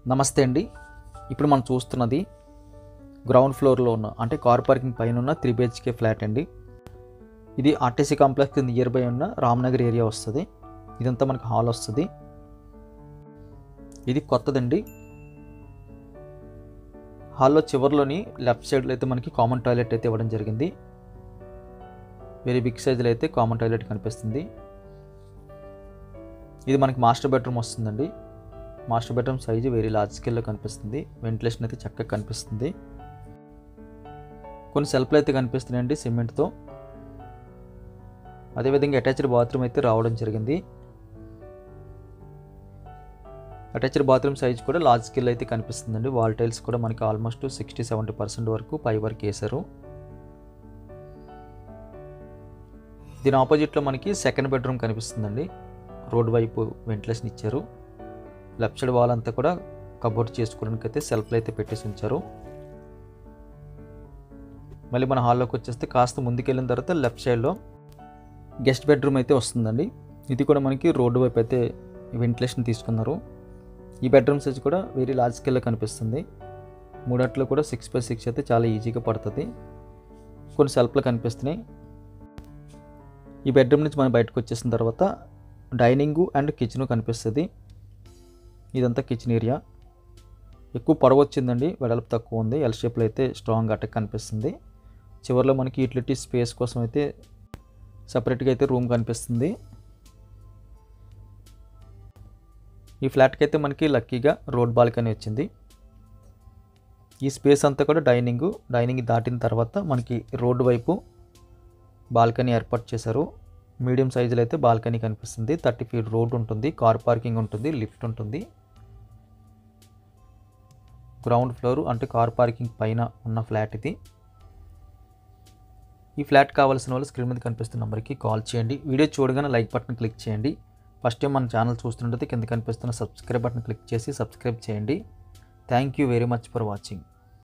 నమస్తే అండి ఇప్పుడు మనం చూస్తున్నది గ్రౌండ్ ఫ్లోర్లో ఉన్న అంటే కార్ పార్కింగ్ పైన ఉన్న త్రీ బిహెచ్కే ఫ్లాట్ అండి ఇది ఆర్టీసీ కాంప్లెక్స్ నియర్ బై ఉన్న రామ్నగర్ ఏరియా వస్తుంది ఇదంతా మనకి హాల్ వస్తుంది ఇది కొత్తదండి హాల్లో చివరిలోని లెఫ్ట్ సైడ్లో అయితే మనకి కామన్ టాయిలెట్ అయితే ఇవ్వడం జరిగింది వెరీ బిగ్ సైజులో అయితే కామన్ టాయిలెట్ కనిపిస్తుంది ఇది మనకి మాస్టర్ బెడ్రూమ్ వస్తుందండి master bedroom size very large స్కేల్లో కనిపిస్తుంది వెంటిలేషన్ అయితే చక్కగా కనిపిస్తుంది కొన్ని సెల్ఫ్లు అయితే కనిపిస్తున్నాయండి సిమెంట్తో అదేవిధంగా అటాచ్డ్ బాత్రూమ్ అయితే రావడం జరిగింది అటాచ్డ్ బాత్రూమ్ సైజ్ కూడా లార్జ్ స్కేల్ అయితే కనిపిస్తుందండి వాల్ టైల్స్ కూడా మనకి ఆల్మోస్ట్ సిక్స్టీ సెవెంటీ పర్సెంట్ వరకు పై వరకు వేశారు దీని ఆపోజిట్లో మనకి సెకండ్ బెడ్రూమ్ కనిపిస్తుందండి రోడ్ వైపు వెంటిలేషన్ ఇచ్చారు లెఫ్ట్ సైడ్ వాల్ అంతా కూడా కబోర్డ్ చేసుకోవడానికి అయితే సెల్ఫ్లు అయితే పెట్టేసి ఉంచారు మళ్ళీ మన హాల్లోకి వచ్చేస్తే కాస్త ముందుకెళ్ళిన తర్వాత లెఫ్ట్ సైడ్లో గెస్ట్ బెడ్రూమ్ అయితే వస్తుందండి ఇది కూడా మనకి రోడ్డు వైపు అయితే వెంటిలేషన్ తీసుకున్నారు ఈ బెడ్రూమ్ సైజ్ కూడా వెరీ లార్జ్ స్కేల్లో కనిపిస్తుంది మూడట్లో కూడా సిక్స్ బై సిక్స్ అయితే చాలా ఈజీగా పడుతుంది కొన్ని సెల్ఫ్లు కనిపిస్తున్నాయి ఈ బెడ్రూమ్ నుంచి మనం బయటకు వచ్చేసిన తర్వాత డైనింగు అండ్ కిచెన్ కనిపిస్తుంది ఇదంతా కిచెన్ ఏరియా ఎక్కువ పొడవు వచ్చిందండి వెడల్పు తక్కువ ఉంది ఎల్ షేప్లో అయితే స్ట్రాంగ్ అటాక్ కనిపిస్తుంది చివరిలో మనకి యూటిలిటీ స్పేస్ కోసం అయితే సపరేట్గా అయితే రూమ్ కనిపిస్తుంది ఈ ఫ్లాట్కి అయితే మనకి లక్కీగా రోడ్ బాల్కనీ వచ్చింది ఈ స్పేస్ అంతా కూడా డైనింగ్ డైనింగ్ దాటిన తర్వాత మనకి రోడ్డు వైపు బాల్కనీ ఏర్పాటు చేశారు మీడియం సైజులో అయితే బాల్కనీ కనిపిస్తుంది థర్టీ ఫీట్ రోడ్ ఉంటుంది కార్ పార్కింగ్ ఉంటుంది లిఫ్ట్ ఉంటుంది గ్రౌండ్ ఫ్లోర్ అంటే కార్ పార్కింగ్ పైన ఉన్న ఫ్లాట్ ఇది ఈ ఫ్లాట్ కావాల్సిన వాళ్ళు స్క్రీన్ మీద కనిపిస్తున్న నెంబర్కి కాల్ చేయండి వీడియో చూడగానే లైక్ బటన్ క్లిక్ చేయండి ఫస్ట్ టైం మన ఛానల్ చూస్తుంటే కింద కనిపిస్తున్న సబ్స్క్రైబ్ బటన్ క్లిక్ చేసి సబ్స్క్రైబ్ చేయండి thank you very much for watching